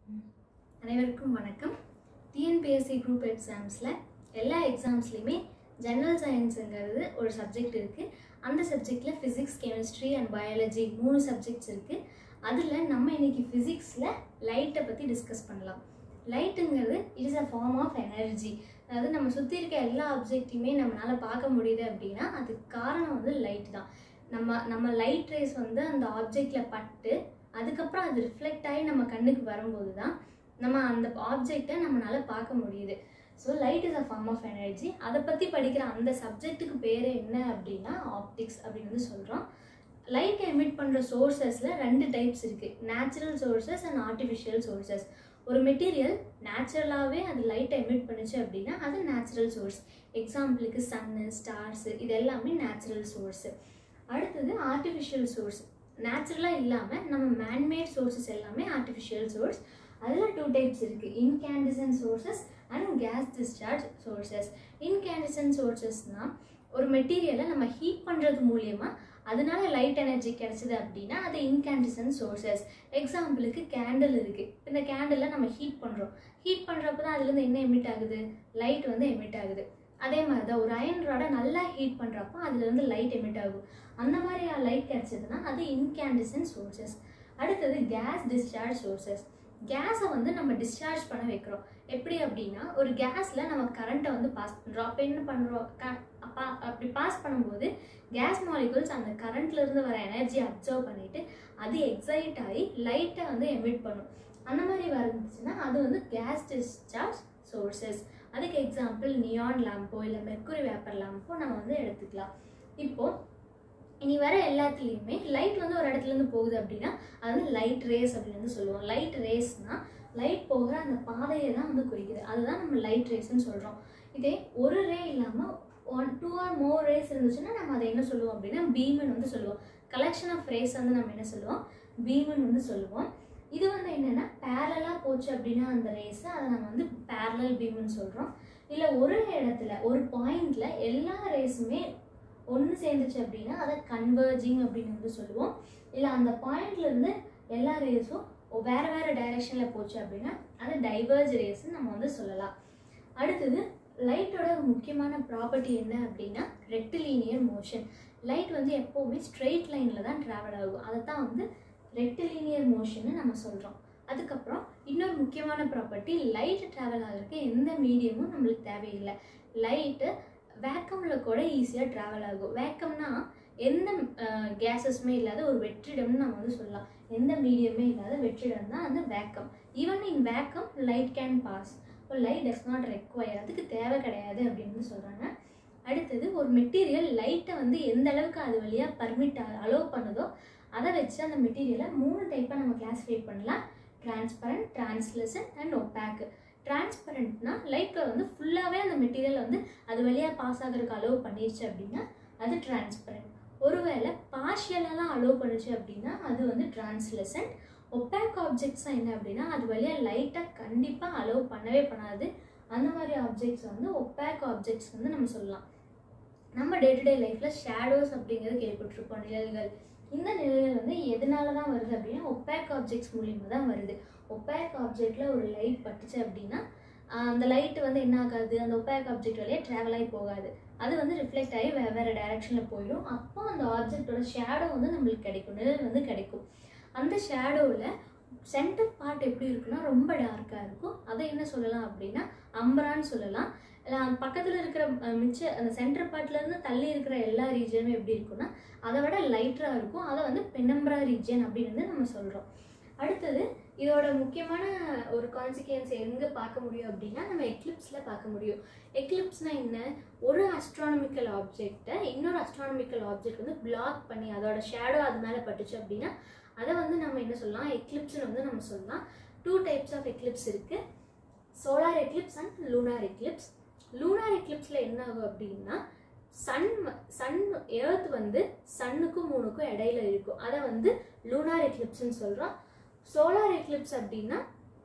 அனைவருக்கும் வணக்கம் TNPSC group எக்ஸாம்ஸில் எல்லா எக்ஸாம்ஸ்லையுமே ஜெனரல் சயின்ஸுங்கிறது ஒரு சப்ஜெக்ட் இருக்குது அந்த சப்ஜெக்டில் ஃபிசிக்ஸ் கெமிஸ்ட்ரி அண்ட் பயாலஜி மூணு சப்ஜெக்ட்ஸ் இருக்குது அதில் நம்ம இன்னைக்கு ஃபிசிக்ஸில் லைட்டை பற்றி டிஸ்கஸ் பண்ணலாம் லைட்டுங்கிறது it is a form of energy அதாவது நம்ம சுற்றி இருக்க எல்லா ஆப்ஜெக்டையுமே நம்மளால் பார்க்க முடியுது அப்படின்னா அதுக்கு காரணம் வந்து லைட் தான் நம்ம நம்ம லைட் ரேஸ் வந்து அந்த ஆப்ஜெக்டில் பட்டு அதுக்கப்புறம் அது ரிஃப்ளெக்ட் ஆகி நம்ம கண்ணுக்கு வரும்போது தான் நம்ம அந்த ஆப்ஜெக்டை நம்மளால பார்க்க முடியுது so light is a form of energy அதை பற்றி படிக்கிற அந்த சப்ஜெக்ட்டுக்கு பேர் என்ன அப்படின்னா ஆப்டிக்ஸ் அப்படின்னு வந்து சொல்கிறோம் லைட் எமிட் பண்ணுற சோர்சஸில் ரெண்டு டைப்ஸ் இருக்குது natural sources and artificial sources ஒரு மெட்டீரியல் நேச்சுரலாகவே அது லைட்டை எமிட் பண்ணுச்சு அப்படின்னா அது நேச்சுரல் சோர்ஸ் எக்ஸாம்பிளுக்கு சன்னு ஸ்டார்ஸு இது எல்லாமே நேச்சுரல் சோர்ஸு அடுத்தது ஆர்டிஃபிஷியல் சோர்ஸ் நேச்சுரலாக இல்லாமல் நம்ம மேன்மேட் சோர்சஸ் எல்லாமே ஆர்டிஃபிஷியல் சோர்ஸ் அதில் டூ டைப்ஸ் இருக்குது incandescent sources and gas discharge sources incandescent சோர்சஸ்னால் ஒரு மெட்டீரியலை நம்ம ஹீட் பண்ணுறது மூலியமாக அதனால லைட் எனர்ஜி கிடைச்சது அப்படின்னா அது இன்கேண்டிசன் சோர்சஸ் எக்ஸாம்பிளுக்கு கேண்டில் இருக்குது இந்த கேண்டிலை நம்ம ஹீட் பண்ணுறோம் ஹீட் பண்ணுறப்ப தான் அதுலேருந்து என்ன எமிட் ஆகுது லைட் வந்து எமிட் ஆகுது அதே மாதிரி தான் ஒரு அயன் ராடை நல்லா ஹீட் பண்ணுறப்போ அதுலேருந்து லைட் எமிட் ஆகும் அந்த மாதிரி லைட் கிடைச்சதுன்னா அது இன்கேண்டிசன் சோர்சஸ் அடுத்தது கேஸ் டிஸ்சார்ஜ் சோர்சஸ் கேஸை வந்து நம்ம டிஸ்சார்ஜ் பண்ண வைக்கிறோம் எப்படி அப்படின்னா ஒரு கேஸில் நம்ம கரண்ட்டை வந்து பாஸ் பண்ணுறோம் அப்போ என்ன பண்ணுறோம் க அப்பா அப்படி பாஸ் பண்ணும்போது கேஸ் மாலிகுல்ஸ் அந்த கரண்ட்லேருந்து வர எனர்ஜி அப்சர்வ் பண்ணிவிட்டு அது எக்ஸைட் ஆகி லைட்டை வந்து எமிட் பண்ணும் அந்த மாதிரி வந்துச்சுன்னா அது வந்து கேஸ் டிஸ்சார்ஜ் சோர்சஸ் அதுக்கு எக்ஸாம்பிள் நியான் லேம்போ இல்லை மெர்க்குரி வேப்பர் லேம்போ நம்ம வந்து எடுத்துக்கலாம் இப்போது இனி வர எல்லாத்துலேயுமே லைட் வந்து ஒரு இடத்துலேருந்து போகுது அப்படின்னா அது வந்து லைட் ரேஸ் அப்படின்னு வந்து சொல்லுவோம் லைட் ரேஸ்னால் லைட் போகிற அந்த பாதையை தான் வந்து குறிக்குது அதுதான் நம்ம லைட் ரேஸ்ன்னு சொல்கிறோம் இதே ஒரு ரே இல்லாமல் one two or more rays இருந்துச்சுன்னா நம்ம அதை என்ன சொல்லுவோம் அப்படின்னா பீமன் வந்து சொல்லுவோம் கலெக்ஷன் ஆஃப் ரேஸ் வந்து நம்ம என்ன சொல்லுவோம் பீமன் வந்து சொல்லுவோம் இது வந்து என்னென்னா பேரலாக போச்சு அப்படின்னா அந்த ரேஸை அதை நம்ம வந்து பேரலல் பீம்னு சொல்கிறோம் இல்லை ஒரு இடத்துல ஒரு பாயிண்டில் எல்லா ரேஸுமே ஒன்று சேர்ந்துச்சு அப்படின்னா அதை கன்வர்ஜிங் அப்படின்னு வந்து சொல்லுவோம் இல்லை அந்த பாயிண்ட்லேருந்து எல்லா ரேஸும் வேறு வேறு டைரெக்ஷனில் போச்சு அப்படின்னா அதை டைவர்ஜ் ரேஸ்ன்னு நம்ம வந்து சொல்லலாம் அடுத்தது லைட்டோட முக்கியமான ப்ராப்பர்ட்டி என்ன அப்படின்னா ரெக்டிலீனியர் மோஷன் லைட் வந்து எப்போவுமே ஸ்ட்ரெயிட் லைனில் தான் ட்ராவல் ஆகும் அதை தான் வந்து ரெக்டிலீனியர் மோஷன்னு நம்ம சொல்கிறோம் அதுக்கப்புறம் இன்னொரு முக்கியமான ப்ராப்பர்ட்டி லைட் ட்ராவல் ஆகிறதுக்கு எந்த மீடியமும் நம்மளுக்கு தேவையில்லை லைட்டு வேக்கமில் கூட ஈஸியாக ட்ராவல் ஆகும் வேக்கம்னா எந்த கேஸஸுமே இல்லாத ஒரு வெற்றிடம்னு நம்ம வந்து சொல்லலாம் எந்த மீடியமே இல்லாத வெற்றிடம் தான் அந்த vacuum even in vacuum light can pass இப்போ லைட் டஸ் நாட் ரெக்வயர் அதுக்கு தேவை கிடையாது அப்படின்னு சொல்கிறாங்க அடுத்தது ஒரு மெட்டீரியல் லைட்டை வந்து எந்த அளவுக்கு அது வழியாக பர்மிட் அலோவ் பண்ணுதோ அதை வச்சு அந்த மெட்டீரியலை மூணு டைப்பாக நம்ம கிளாஸிஃபை பண்ணலாம் டிரான்ஸ்பரண்ட் டிரான்ஸ்லசன் அண்ட் ஒப்பேக்கு டிரான்ஸ்பரண்ட்னா லைட்டில் வந்து ஃபுல்லாகவே அந்த மெட்டீரியல் வந்து அது வழியாக பாஸ் ஆகிறதுக்கு அலோவ் பண்ணிடுச்சு அப்படின்னா அது டிரான்ஸ்பரண்ட் ஒருவேளை பார்ஷியலாலாம் அலோவ் பண்ணுச்சு அப்படின்னா அது வந்து டிரான்ஸ்லசன்ட் ஒப்பேக் ஆப்ஜெக்ட்ஸாக என்ன அப்படின்னா அது வழியாக லைட்டாக கண்டிப்பாக அலோவ் பண்ணவே பண்ணாது அந்த மாதிரி ஆப்ஜெக்ட்ஸ் வந்து ஒப்பேக் ஆப்ஜெக்ட்ஸ் வந்து நம்ம சொல்லலாம் நம்ம டே டு டே லைஃப்பில் ஷேடோஸ் அப்படிங்கிறது கேள்விப்பட்டிருப்போம் நிழல்கள் இந்த நிழல்கள் வந்து எதனால தான் வருது அப்படின்னா ஒப்பேக் ஆப்ஜெக்ட்ஸ் மூலியமாக தான் வருது ஒப்பேக் ஆப்ஜெக்டில் ஒரு லைட் பட்டுச்சு அப்படின்னா அந்த லைட்டு வந்து என்ன ஆகாது அந்த ஒப்பேக் ஆப்ஜெக்ட் வழியாக ட்ராவல் ஆகி போகாது அது வந்து ரிஃப்ளெக்ட் ஆகி வேறு வேறு டைரக்ஷனில் போயிடும் அப்போ அந்த ஆப்ஜெக்டோட ஷேடோ வந்து நம்மளுக்கு கிடைக்கும் நிழல் வந்து கிடைக்கும் அந்த ஷேடோவில் சென்டர் பார்ட் எப்படி இருக்குன்னா ரொம்ப டார்க்காக இருக்கும் அதை என்ன சொல்லலாம் அப்படின்னா அம்பரான்னு சொல்லலாம் பக்கத்தில் இருக்கிற மிச்ச அந்த சென்டர் பார்ட்லேருந்து தள்ளி இருக்கிற எல்லா ரீஜனுமே எப்படி இருக்குன்னா அதை விட லைட்டராக இருக்கும் அதை வந்து பெனம்பரா ரீஜன் அப்படின்னு வந்து நம்ம சொல்கிறோம் அடுத்தது இதோட முக்கியமான ஒரு கான்சிக்வன்ஸ் எங்கே பார்க்க முடியும் அப்படின்னா நம்ம எக்லிப்ஸில் பார்க்க முடியும் எக்லிப்ஸ்னால் என்ன ஒரு அஸ்ட்ரானமிக்கல் ஆப்ஜெக்டை இன்னொரு அஸ்ட்ரானமிக்கல் ஆப்ஜெக்ட் வந்து பிளாக் பண்ணி அதோட ஷேடோ அது மேலே பட்டுச்சு அப்படின்னா அதை வந்து நம்ம என்ன சொல்லலாம் எக்லிப்ஸ்னு வந்து நம்ம சொல்லலாம் டூ டைப்ஸ் ஆஃப் எக்லிப்ஸ் இருக்குது solar eclipse and lunar eclipse lunar எக்லிப்ஸில் என்ன ஆகும் அப்படின்னா சன் சன் ஏர்த் வந்து சன்னுக்கும் மூணுக்கும் இடையில இருக்கும் அதை வந்து லூனார் எக்லிப்ஸ்ன்னு சொல்கிறோம் சோலார் எக்லிப்ஸ் அப்படின்னா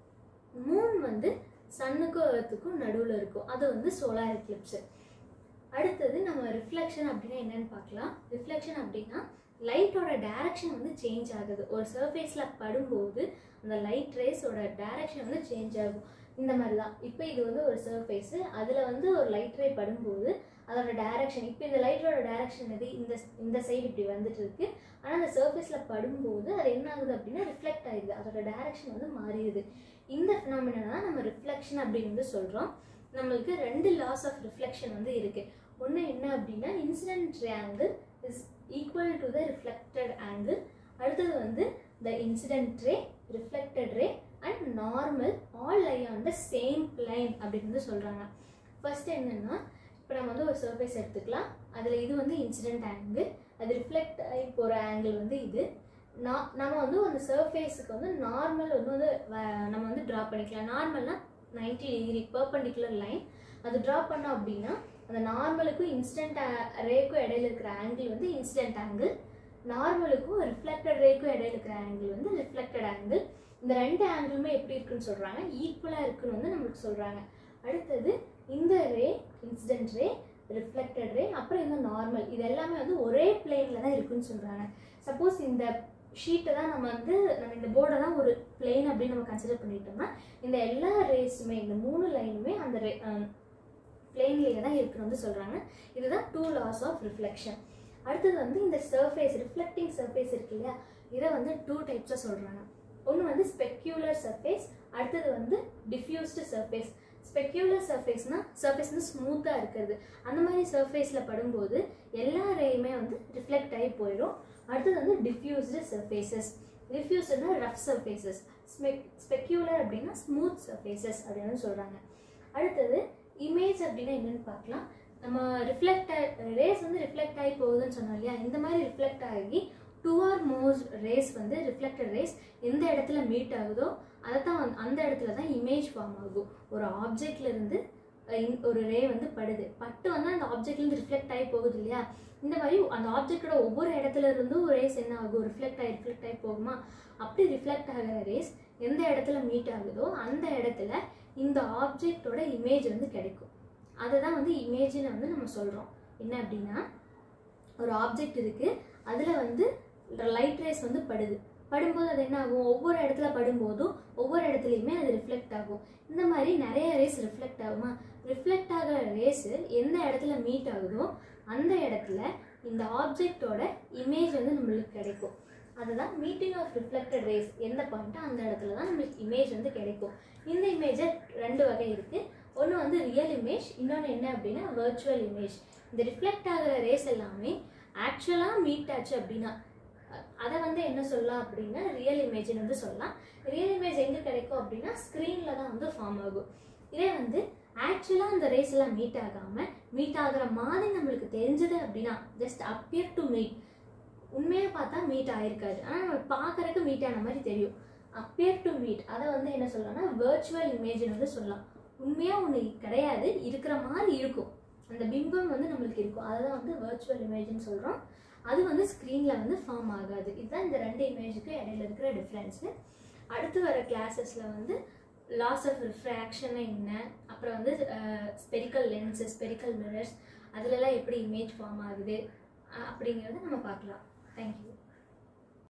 மூன் வந்து சன்னுக்கும் ஏர்த்துக்கும் நடுவில் இருக்கும் அது வந்து சோலார் எக்லிப்ஸு அடுத்தது நம்ம ரிஃப்ளெக்ஷன் அப்படின்னா என்னன்னு பார்க்கலாம் ரிஃப்ளெக்ஷன் அப்படின்னா லைட்டோட டைரக்ஷன் வந்து சேஞ்ச் ஆகுது ஒரு சர்ஃபேஸில் படும்போது அந்த லைட் ரேஸோட டைரக்ஷன் வந்து சேஞ்ச் ஆகும் இந்த மாதிரி தான் இப்போ இது வந்து ஒரு சர்ஃபேஸு அதில் வந்து ஒரு லைட் ரே படும்போது அதோட டைரக்ஷன் இப்போ இந்த லைட்டோட டைரக்ஷன் எது இந்த இந்த சைடு இப்படி வந்துட்டு இருக்கு ஆனால் அந்த சர்ஃபேஸில் படும்போது அது என்ன ஆகுது அப்படின்னா ரிஃப்ளெக்ட் ஆகிடுது அதோட டைரக்ஷன் வந்து மாறிடுது இந்த ஃபினாமினா தான் நம்ம ரிஃப்ளெக்ஷன் அப்படின்னு வந்து சொல்கிறோம் நம்மளுக்கு ரெண்டு லாஸ் ஆஃப் ரிஃப்ளெக்ஷன் வந்து இருக்குது ஒன்று என்ன அப்படின்னா incident triangle is equal to the reflected angle அடுத்தது வந்து the incident ray reflected ray and normal all lie on the same plane அப்படின்னு வந்து சொல்கிறாங்க ஃபர்ஸ்ட் என்னென்னா இப்போ நம்ம வந்து ஒரு சர்ஃபேஸ் எடுத்துக்கலாம் அதில் இது வந்து இன்சிடென்ட் ஆங்கிள் அது ரிஃப்ளெக்ட் ஆகி போகிற ஆங்கிள் வந்து இது நான் நம்ம வந்து அந்த சர்ஃபேஸுக்கு வந்து நார்மல் வந்து வந்து வ- நம்ம வந்து ட்ரா பண்ணிக்கலாம் நார்மல்னா 90 டிகிரி பர்பண்டிகுலர் லைன் அது ட்ரா பண்ணோம் அப்படின்னா அந்த நார்மலுக்கும் இன்சிடென்ட் ரேக்கும் இடையில இருக்கிற ஆங்கிள் வந்து இன்சிடென்ட் ஆங்கிள் நார்மலுக்கும் ரிஃப்ளெக்டட் ரேக்கும் இடையில இருக்கிற ஆங்கிள் வந்து ரிஃப்ளெக்டட் ஆங்கிள் இந்த ரெண்டு ஆங்கிளுமே எப்படி இருக்குன்னு சொல்கிறாங்க ஈக்குவலாக இருக்குன்னு வந்து நம்மளுக்கு சொல்கிறாங்க அடுத்தது இந்த ரே இன்சிடென்ட் ரே ரிஃப்ளெக்டட் ரே அப்புறம் இந்த நார்மல் இது எல்லாமே வந்து ஒரே பிளேனில் தான் இருக்குன்னு சொல்கிறாங்க சப்போஸ் இந்த ஷீட்டை தான் நம்ம வந்து நம்ம இந்த போர்டை தான் ஒரு பிளேன் அப்படின்னு நம்ம கன்சிடர் பண்ணிட்டோம்னா இந்த எல்லா ரேஸுமே இந்த மூணு லைனுமே அந்த ரே பிளேன்லேயே தான் இருக்குன்னு வந்து சொல்கிறாங்க இதுதான் டூ லாஸ் ஆஃப் ரிஃப்ளெக்ஷன் அடுத்தது வந்து இந்த சர்ஃபேஸ் ரிஃப்ளெக்டிங் சர்ஃபேஸ் இருக்கு இல்லையா இதை வந்து டூ டைப்ஸாக சொல்கிறாங்க ஒன்று வந்து ஸ்பெக்யூலர் சர்ஃபேஸ் அடுத்தது வந்து டிஃப்யூஸ்டு சர்ஃபேஸ் ஸ்பெக்யூலர் சர்ஃபேஸ்னா சர்ஃபேஸ் வந்து ஸ்மூத்தாக இருக்கிறது அந்த மாதிரி சர்ஃபேஸில் படும்போது எல்லா ரேயுமே வந்து ரிஃப்ளெக்ட் ஆகி போயிடும் அடுத்தது வந்து டிஃப்யூஸ்டு சர்ஃபேசஸ் டிஃப்யூஸ்டுனா ரஃப் சர்ஃபேசஸ் ஸ்பெக் ஸ்பெக்யூலர் அப்படின்னா ஸ்மூத் சர்ஃபேசஸ் அப்படின்னு சொல்கிறாங்க அடுத்தது இமேஜ் அப்படின்னா என்னன்னு பார்க்கலாம் நம்ம ரிஃப்ளெக்ட் ரேஸ் வந்து ரிஃப்ளெக்ட் ஆகி போகுதுன்னு சொன்னோம் இல்லையா இந்த மாதிரி ரிஃப்ளெக்ட் ஆகி டூ ஆர் மோர் ரேஸ் வந்து ரிஃப்ளெக்டட் ரேஸ் எந்த இடத்துல மீட் ஆகுதோ அதை தான் அந்த இடத்துல தான் இமேஜ் ஃபார்ம் ஆகும் ஒரு ஆப்ஜெக்ட்ல இருந்து அஹ், இந்த ஒரு ரே வந்து படுது பட்டு வந்து அந்த ஆப்ஜெக்ட்லேருந்து ரிஃப்ளெக்ட் ஆகி போகுது இல்லையா இந்த மாதிரி அந்த ஆப்ஜெக்டோட ஒவ்வொரு இடத்துல இருந்தும் ரேஸ் என்ன ஆகும் ரிஃப்ளெக்ட் ஆகி ரிஃப்ளெக்ட் ஆகி போகுமா அப்படி ரிஃப்ளெக்ட் ஆகிற ரேஸ் எந்த இடத்துல மீட் ஆகுதோ அந்த இடத்துல இந்த ஆப்ஜெக்டோட இமேஜ் வந்து கிடைக்கும் அதை தான் வந்து இமேஜ்னு வந்து நம்ம சொல்கிறோம் என்ன அப்படின்னா ஒரு ஆப்ஜெக்ட் இருக்குது அதில் வந்து லைட் ரேஸ் வந்து படுது படும்போது அது என்ன ஆகும் ஒவ்வொரு இடத்துல படும்போதும் ஒவ்வொரு இடத்துலையுமே அது ரிஃப்ளெக்ட் ஆகும் இந்த மாதிரி நிறைய ரேஸ் ரிஃப்ளெக்ட் ஆகுமா ரிஃப்ளெக்ட் ஆகிற ரேஸு எந்த இடத்துல மீட் ஆகுதோ அந்த இடத்துல இந்த ஆப்ஜெக்டோட இமேஜ் வந்து நம்மளுக்கு கிடைக்கும் அதுதான் மீட்டிங் ஆஃப் ரிஃப்ளெக்டட் ரேஸ் எந்த பாயிண்ட்டோ அந்த இடத்துல தான் நம்மளுக்கு இமேஜ் வந்து கிடைக்கும் இந்த இமேஜை ரெண்டு வகை இருக்குது ஒன்று வந்து ரியல் இமேஜ் இன்னொன்று என்ன அப்படின்னா வர்ச்சுவல் இமேஜ் இந்த ரிஃப்ளெக்ட் ஆகிற ரேஸ் எல்லாமே ஆக்சுவலாக மீட் ஆச்சு அப்படின்னா அ- அதை வந்து என்ன சொல்லலாம் அப்படின்னா ரியல் இமேஜ்னு வந்து சொல்லலாம் ரியல் இமேஜ் எங்கே கிடைக்கும் அப்படின்னா ஸ்க்ரீனில் தான் வந்து ஃபார்ம் ஆகும் இதே வந்து ஆக்சுவலாக அந்த ரேஸ் எல்லாம் மீட் ஆகாமல் மீட் ஆகுற மாதிரி நம்மளுக்கு தெரிஞ்சது அப்படின்னா ஜஸ்ட் அப்பியர் டு மீட் உண்மையாக பார்த்தா மீட் ஆயிருக்காது ஆனால் நம்ம பார்க்கறதுக்கு மீட் ஆன மாதிரி தெரியும் அப்பியர் டு மீட் அதை வந்து என்ன சொல்லலாம்னா வர்ச்சுவல் இமேஜ்னு வந்து சொல்லலாம் உண்மையாக ஒன்று கிடையாது இருக்கிற மாதிரி இருக்கும் அந்த பிம்பம் வந்து நம்மளுக்கு இருக்கும் அதை தான் வந்து வர்ச்சுவல் இமேஜ்னு சொல்கிறோம் அது வந்து ஸ்க்ரீனில் வந்து ஃபார்ம் ஆகாது இதுதான் இந்த ரெண்டு இமேஜுக்கு இடையில இருக்கிற டிஃப்ரென்ஸு அடுத்து வர கிளாஸஸில் வந்து லாஸ் ஆஃப் ரிஃப்ராக்ஷன் என்ன அப்புறம் வந்து ஸ்பெரிக்கல் லென்ஸு ஸ்பெரிக்கல் மிரர்ஸ் அதுலலாம் எப்படி இமேஜ் ஃபார்ம் ஆகுது அஹ் அப்படிங்கிறத நம்ம பார்க்கலாம் தேங்க்யூ